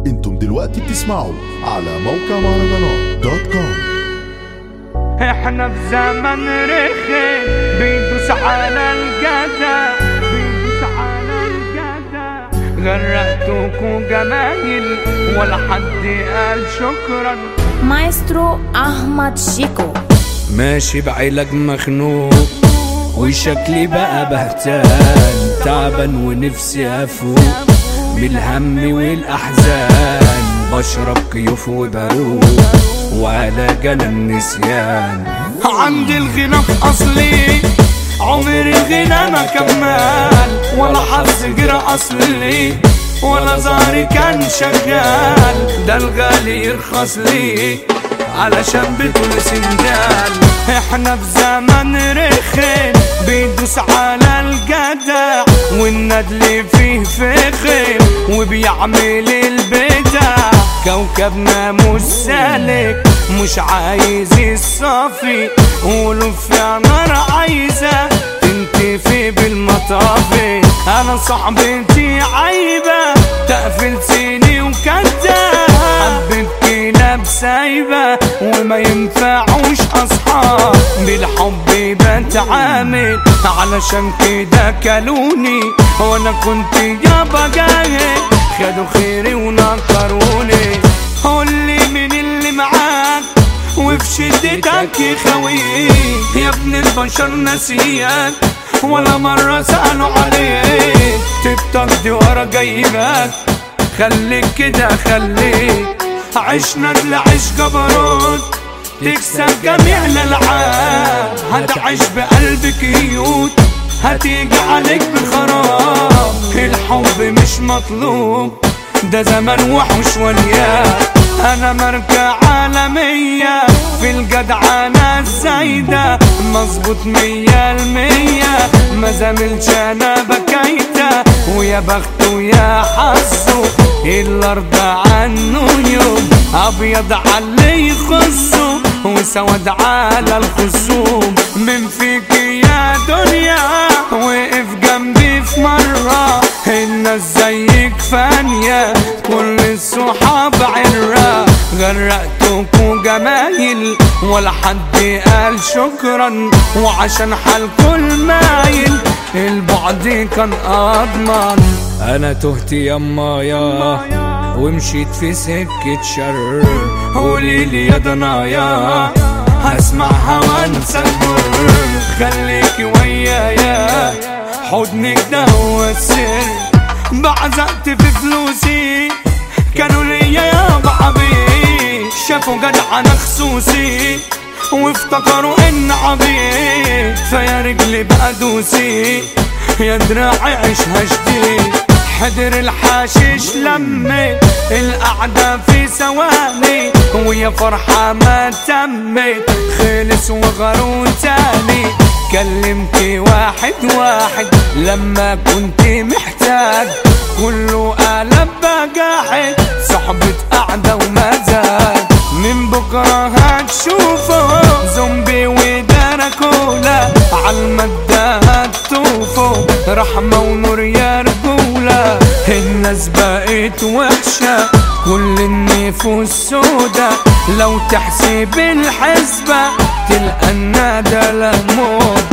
انتم دلوقتي بتسمعوا على موقع مهرجانات دوت كوم احنا في زمن رخم بيدوس على الجدع بيدوس على الجدع غرقتكوا جمايل ولا حد قال شكرا مايسترو أحمد شيكو ماشي بعلاج مخنوق وشكلي بقى بهتان تعبان ونفسي افوق من الهم والاحزان بشرب كيوف وبروق وعلى جنى النسيان عندي الغنى في اصلي عمري الغنى ما كمل ولا حظ غير اصلي ولا ظهري كان شغال ده الغالي يرخص لي علشان بتقول سندال احنا في زمن رخم بيدوس على الجدع والندل فيه فخم وبيعمل البدع كوكبنا مش سالك مش عايز الصافي قولوا في نار عايزة تنتفي بالمطافي انا صاحبتي عايبة تقفلتني وكداب حبيت كلاب سايبة وما ينفعوش أصحاب بالحب بتعامل علشان كده كلوني وانا كنت يابا جاهل خدوا خيري ونكروني قولي مين اللي معاك وفي شدتك يخويك يا ابن البشر نسيك ولا مرة سألوا عليك تيك دي ورا جايبك خليك كده خليك عشنا لعيش جبروت تكسب جميع الالعاب هتعيش بقلب كيوت هتيجي عليك بخراب الحب مش مطلوب ده زمن وحش وليان انا ماركة عالمية في الجدعنة الزايدة مظبوط مية المية ما زملش انا بكيتة ويا بخته ويا حظه اللي ارضى عنه يوم ابيض على اللي يخصه وسود على الخصوم من فيك يا دنيا وقف جنبي في مرة الناس زيك فانية كل الصحاب عرة غرقتكوا جمايل ولا حد قال شكرا وعشان حال كل مايل البعد كان اضمن انا تهت يما يا ومشيت في سكة شر قوليلي يا ضنايا هسمعها وانسى البر خليكي ويايا حضنك ده هو السر بعزقت في فلوسي كانوا ليا يا بعبي شافوا جدع انا خصوصي وافتكروا ان عبيد فيا رجلي بقى دوسي يا دراعي عيشها جديد حضر الحشيش لمي القعدة في ثواني ويا فرحة ما تمت خلص وغرون تاني كلمت واحد واحد لما كنت محتاج كله قلب بقاعد صحبة قعدة ومزاج من بكرة هتشوفه زومبي ودراكولا عالمدة هتطوفوا رحمة ونور يا رجولة الناس بقت وحشة كل النفوس سودا لو تحسب الحسبة تلقى الندى لموت